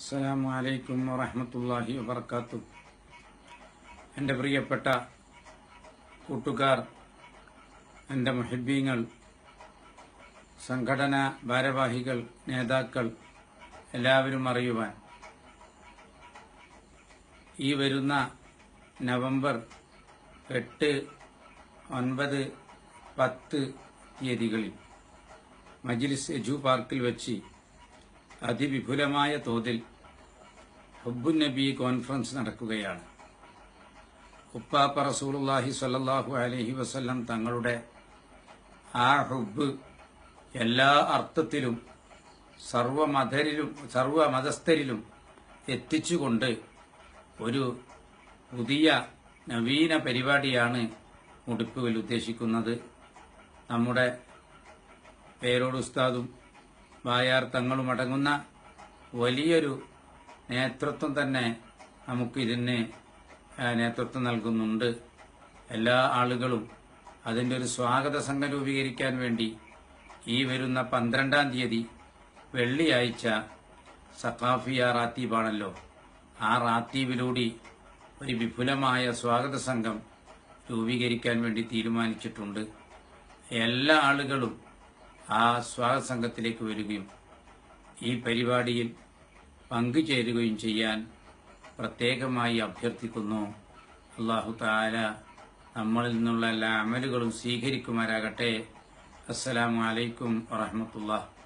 അസ്സലാമു അലൈക്കും വറഹ്മത്തുള്ളാഹി വബർക്കാത്തു എൻ്റെ പ്രിയപ്പെട്ട കൂട്ടുകാർ എൻ്റെ മുഹിബീങ്ങൾ സംഘടന ഭാരവാഹികൾ നേതാക്കൾ എല്ലാവരും അറിയുവാൻ ഈ വരുന്ന നവംബർ എട്ട് ഒൻപത് പത്ത് തീയതികളിൽ മജ്ലിസ് എജു പാർക്കിൽ വെച്ച് അതിവിപുലമായ തോതിൽ ഹുബുൻ നബി കോൺഫറൻസ് നടക്കുകയാണ് ഉപ്പാപ്പ റസൂലുള്ളാഹി സ്വല്ലല്ലാഹു അലൈഹി വസല്ലം തങ്ങളുടെ ആ ഹുബ് എല്ലാ അർത്ഥത്തിലും സർവമതരിലും സർവമതസ്ഥരിലും എത്തിച്ചുകൊണ്ട് ഒരു പുതിയ നവീന പരിപാടിയാണ് മുടിപ്പുകൾ ഉദ്ദേശിക്കുന്നത് നമ്മുടെ പേരോട് ഉസ്താദും ബായാർ തങ്ങളും അടങ്ങുന്ന വലിയൊരു നേതൃത്വം തന്നെ നമുക്ക് ഇതിന് ആ, നേതൃത്വം നൽകുന്നുണ്ട് എല്ലാ ആളുകളും അതിൻ്റെ ഒരു സ്വാഗത സംഘം രൂപീകരിക്കാൻ വേണ്ടി ഈ വരുന്ന പന്ത്രണ്ടാം തീയതി വെള്ളിയാഴ്ച സഖാഫിയ റാത്തീബാണല്ലോ ആ റാത്തീബിലൂടെ ഒരു വിപുലമായ സ്വാഗത സംഘം രൂപീകരിക്കാൻ വേണ്ടി തീരുമാനിച്ചിട്ടുണ്ട് എല്ലാ ആളുകളും ആ സ്വാഗത സംഘത്തിലേക്ക് വരികയും ഈ പരിപാടിയിൽ പങ്കുചേരുകയും ചെയ്യാൻ പ്രത്യേകമായി അഭ്യർത്ഥിക്കുന്നു അള്ളാഹു താല നമ്മളിൽ നിന്നുള്ള എല്ലാ അമലുകളും സ്വീകരിക്കുമാരാകട്ടെ അസ്സലാമു അലൈക്കും വറഹമത്തുള്ള